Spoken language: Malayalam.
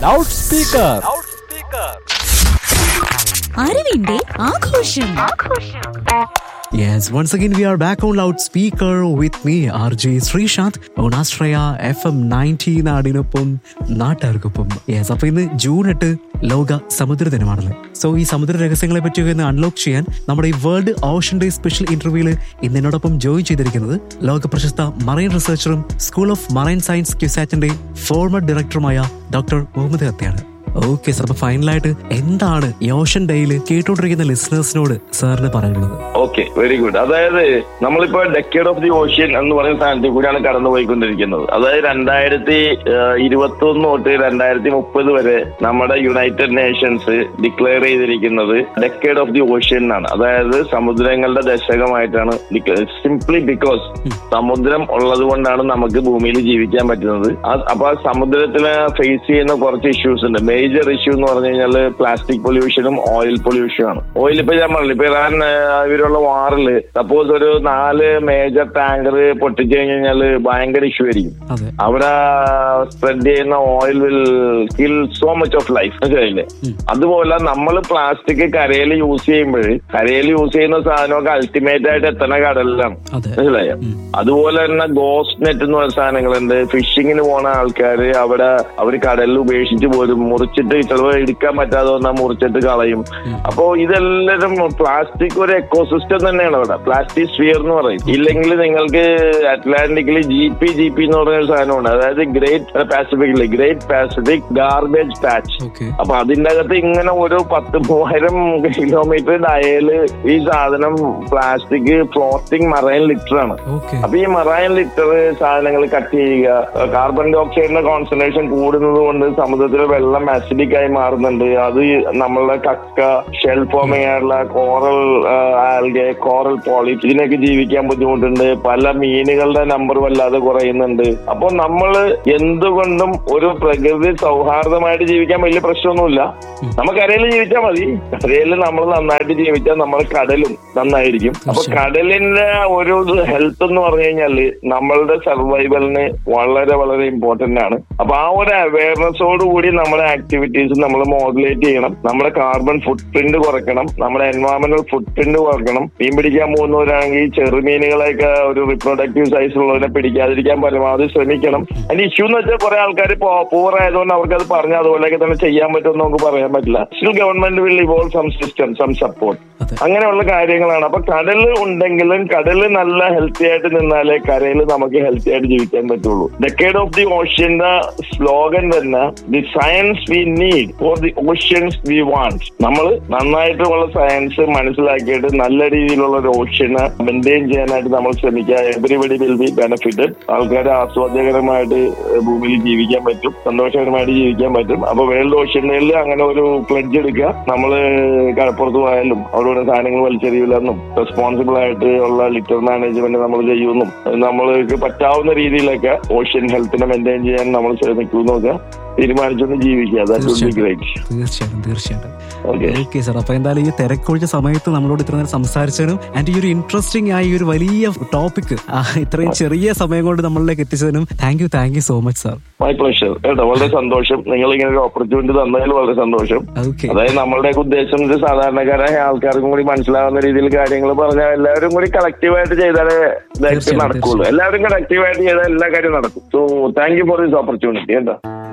ലൗഡ് സ്പീക്കർ അറിവിന്റെ ആഘോഷം Yes, once again we are back on loudspeaker with me, RJ Srishant, on Astraya FM 90 നാടിനൊപ്പം നാട്ടുകാർക്കൊപ്പം യെസ് അപ്പൊ ഇന്ന് ജൂൺ എട്ട് ലോക സമുദ്ര ദിനമാണല്ലോ സോ ഈ സമുദ്ര രഹസ്യങ്ങളെ പറ്റിയൊക്കെ ഒന്ന് അൺലോക്ക് ചെയ്യാൻ നമ്മുടെ ഈ വേൾഡ് ഓഷൻ ഡേ സ്പെഷ്യൽ ഇന്റർവ്യൂവിൽ ഇന്ന് എന്നോടൊപ്പം ജോയിൻ ചെയ്തിരിക്കുന്നത് ലോക പ്രശസ്ത മറൈൻ റിസർച്ചറും സ്കൂൾ ഓഫ് മറൈൻ സയൻസ് ക്യുസാറ്റിന്റെ ഫോർമർ ഡയറക്ടറുമായ ഡോക്ടർ മുഹമ്മദ് ഹത്യാണ് ഓക്കെ സാർ അപ്പൊ ഫൈനലായിട്ട് എന്താണ് ഈ ഓഷൻ ഡേയിൽ കേട്ടോണ്ടിരിക്കുന്ന ലിസണേഴ്സിനോട് സാറിന് പറയാനുള്ളത് ഓക്കെ വെരി ഗുഡ് അതായത് നമ്മളിപ്പോ ഡെക്കേഡ് ഓഫ് ദി ഓഷ്യൻ എന്ന് പറയുന്ന സ്ഥാനത്ത് കൂടിയാണ് കടന്നു പോയിക്കൊണ്ടിരിക്കുന്നത് അതായത് രണ്ടായിരത്തി ഇരുപത്തി ഒന്ന് തൊട്ട് രണ്ടായിരത്തി മുപ്പത് വരെ നമ്മുടെ യുണൈറ്റഡ് നേഷൻസ് ഡിക്ലെയർ ചെയ്തിരിക്കുന്നത് ഡെക്കേഡ് ഓഫ് ദി ഓഷ്യൻ എന്നാണ് അതായത് സമുദ്രങ്ങളുടെ ദശകമായിട്ടാണ് സിംപ്ലി ബിക്കോസ് സമുദ്രം ഉള്ളത് കൊണ്ടാണ് നമുക്ക് ഭൂമിയിൽ ജീവിക്കാൻ പറ്റുന്നത് അത് അപ്പൊ ആ സമുദ്രത്തിൽ ഫേസ് ചെയ്യുന്ന കുറച്ച് ഇഷ്യൂസ് ഉണ്ട് മേജർ ഇഷ്യൂ എന്ന് പറഞ്ഞു കഴിഞ്ഞാൽ പ്ലാസ്റ്റിക് പൊല്യൂഷനും ഓയിൽ പൊല്യൂഷനും ആണ് ഓയിൽ ഇപ്പൊ ഞാൻ പറഞ്ഞില്ല ഇപ്പൊ ഇറാൻ ആ, ഇവരുള്ള വാറില് സപ്പോസ് ഒരു നാല് മേജർ ടാങ്കർ പൊട്ടിച്ചു കഴിഞ്ഞാൽ ഭയങ്കര ഇഷ്യൂ ആയിരിക്കും അതെ അവിടെ സ്പ്രെഡ് ചെയ്യുന്ന oil will kill so much of life മനസ്സിലായില്ലേ അതുപോലെ നമ്മൾ പ്ലാസ്റ്റിക് കരയിൽ യൂസ് ചെയ്യുമ്പോൾ കരയിൽ യൂസ് ചെയ്യുന്ന സാധനമൊക്കെ അൾട്ടിമേറ്റ് ആയിട്ട് എത്തണ കടലിലാണ് അതെ മനസ്സിലായോ അതുപോലെ തന്നെ ഗോസ്റ്റ് നെറ്റ് എന്ന് പറയുന്ന സാധനങ്ങളുണ്ട് ഫിഷിങ്ങിന് പോണ ആൾക്കാര് അവിടെ അവർ കടലിൽ ഉപേക്ഷിച്ച് പോരും മുറിച്ചിട്ട് ചിലപ്പോൾ എടുക്കാൻ പറ്റാതെ വന്നാൽ മുറിച്ചിട്ട് കളയും അപ്പോ ഇതെല്ലാം പ്ലാസ്റ്റിക് ഒരു എക്കോസിസ്റ്റം തന്നെയാണ് അവിടെ പ്ലാസ്റ്റിക് സ്ഫിയർ എന്ന് പറയും ഇല്ലെങ്കിൽ നിങ്ങൾക്ക് അറ്റ്ലാന്റിക്കിൽ ജി പി ജി പി എന്ന് പറഞ്ഞ ഒരു സാധനമുണ്ട് അതായത് ഗ്രേറ്റ് പാസിഫിക്കില് great pacific garbage patch okay അപ്പൊ അതിന്റെ അകത്ത് ഇങ്ങനെ ഒരു പത്ത് മൂവായിരം കിലോമീറ്റർ ഡയല് ഈ സാധനം പ്ലാസ്റ്റിക് ഫ്ലോട്ടിംഗ് മറൈൻ ലിറ്റർ ആണ് ഓക്കെ അപ്പൊ ഈ മറൈൻ ലിറ്റർ സാധനങ്ങൾ കട്ട് ചെയ്യുക കാർബൺ ഡൈ ഓക്സൈഡിന്റെ കോൺസെൻട്രേഷൻ കൂടുന്നത് കൊണ്ട് സമുദ്രത്തിലെ വെള്ളം അസിഡിക് ആയി മാറുന്നുണ്ട് അത് നമ്മളുടെ കക്ക ഷെൽ ഫോമിംഗ് ആയിട്ടുള്ള കോറൽ ആൽഗെ കോറൽ പോളിപ്പ് ഇതിനൊക്കെ ജീവിക്കാൻ ബുദ്ധിമുട്ടുണ്ട് പല മീനുകളുടെ നമ്പർ വല്ലാതെ കുറയുന്നുണ്ട് അപ്പൊ നമ്മള് എന്തുകൊണ്ടും ഒരു പ്രകൃതി സൗഹാർദ്ദമായിട്ട് ജീവിക്കാൻ വലിയ പ്രശ്നമൊന്നുമില്ല നമുക്ക് കരയിൽ ജീവിച്ചാൽ മതി കരയിൽ നമ്മൾ നന്നായിട്ട് ജീവിച്ചാൽ നമ്മുടെ കടലും നന്നായിരിക്കും അപ്പൊ കടലിന്റെ ഒരു ഹെൽത്ത് എന്ന് പറഞ്ഞു കഴിഞ്ഞാല് നമ്മളുടെ സർവൈവലിന് വളരെ വളരെ ഇമ്പോർട്ടന്റ് ആണ് അപ്പൊ ആ ഒരു അവയർനെസ്സോട് കൂടി നമ്മുടെ ആക്ടിവിറ്റീസ് നമ്മൾ മോഡുലേറ്റ് ചെയ്യണം നമ്മുടെ കാർബൺ ഫുട് പ്രിന്റ് കുറയ്ക്കണം നമ്മുടെ എൻവയോൺമെന്റൽ ഫുട് പ്രിന്റ് കുറയ്ക്കണം മീൻ പിടിക്കാൻ പോകുന്നവരാണെങ്കിൽ ചെറുമീനുകളെയൊക്കെ ഒരു റിപ്രൊഡക്റ്റീവ് സൈസ് ഉള്ളവരെ പിടിക്കാതിരിക്കാൻ പരമാവധി ശ്രമിക്കണം അതിന്റെ ഇഷ്യൂ എന്ന് വെച്ചാൽ കുറെ ആൾക്കാർ പൂർ ആയതുകൊണ്ട് അവർക്ക് അത് പറഞ്ഞ അതുപോലെയൊക്കെ തന്നെ ചെയ്യാൻ പറ്റുമെന്ന് നമുക്ക് പറയാൻ പറ്റില്ല still government will evolve some system some support അതെ. അങ്ങനെയുള്ള കാര്യങ്ങളാണ് അപ്പൊ കടല് ഉണ്ടെങ്കിലും കടല് നല്ല ഹെൽത്തി ആയിട്ട് നിന്നാലേ കരയിൽ നമുക്ക് ഹെൽത്തി ആയിട്ട് ജീവിക്കാൻ പറ്റുള്ളൂ ഡെക്കേഡ് ഓഫ് ദി ഓഷ്യന്റെ സ്ലോഗൻ തന്നെ the science we need for the oceans we want നമ്മൾ നന്നായിട്ടുള്ള സയൻസ് മനസ്സിലാക്കിയിട്ട് നല്ല രീതിയിലുള്ള ഒരു ഓഷ്യനെ മെയിൻറ്റെയിൻ ചെയ്യാനായിട്ട് നമ്മൾ ശ്രമിക്കുക എവറിബഡി വിൽ ബി ബെനിഫിറ്റഡ് ആൾക്കാർ ആസ്വാദ്യകരമായിട്ട് ഭൂമിയിൽ ജീവിക്കാൻ പറ്റും സന്തോഷകരമായിട്ട് ജീവിക്കാൻ പറ്റും അപ്പൊ വേൾഡ് ഓഷ്യനിൽ അങ്ങനെ ഒരു പ്ലഡ്ജ് എടുക്കുക നമ്മൾ കടപ്പുറത്ത് പോയാലും അവരോട് സാധനങ്ങൾ വലിച്ചെറിയില്ലെന്നും റെസ്പോൺസിബിൾ ആയിട്ട് ഉള്ള ലിറ്റർ മാനേജ്മെന്റ് നമ്മൾ ചെയ്യുമെന്നും നമ്മൾക്ക് പറ്റാവുന്ന രീതിയിലൊക്കെ ഓഷ്യൻ ഹെൽത്തിനെ മെയിൻറ്റെയിൻ ചെയ്യാൻ നമ്മൾ ശ്രമിക്കുമെന്നൊക്കെ തീരുമാനിച്ചൊന്ന് ജീവിക്കുക ദാറ്റ് വിൽ ബി ഗ്രേറ്റ് തീർച്ചയായിട്ടും തീർച്ചയായിട്ടും ഓക്കെ ഓക്കെ സാർ അപ്പൊ എന്തായാലും ഈ തിരക്കൊഴിച്ച സമയത്ത് നമ്മളോട് ഇത്ര നേരം സംസാരിച്ചതിനും ആൻഡ് ഈ ഒരു ഇൻട്രസ്റ്റിംഗ് ആയ ഈ ഒരു വലിയ ടോപ്പിക് ഇത്രയും ചെറിയ സമയം കൊണ്ട് നമ്മളിലേക്ക് എത്തിച്ചതിനും thank you thank you so much sir my pleasure കേട്ടോ വളരെ സന്തോഷം നിങ്ങൾ ഇങ്ങനെ ഒരു ഓപ്പർച്യൂണിറ്റി തന്നതിൽ വളരെ സന്തോഷം ഓക്കെ അതായത് നമ്മളുടെ ഉദ്ദേശം ഇത് സാധാരണക്കാരായ ആൾക്കാർക്കും കൂടി മനസ്സിലാവുന്ന രീതിയിൽ കാര്യങ്ങൾ പറഞ്ഞാൽ എല്ലാവരും കൂടി കളക്റ്റീവായിട്ട് ചെയ്താലേ ഇതായിട്ട് തീർച്ചയായും, നടക്കുള്ളൂ എല്ലാവരും കളക്റ്റീവായിട്ട് ചെയ്താൽ എല്ലാ കാര്യവും നടക്കും so thank you for this opportunity കേട്ടോ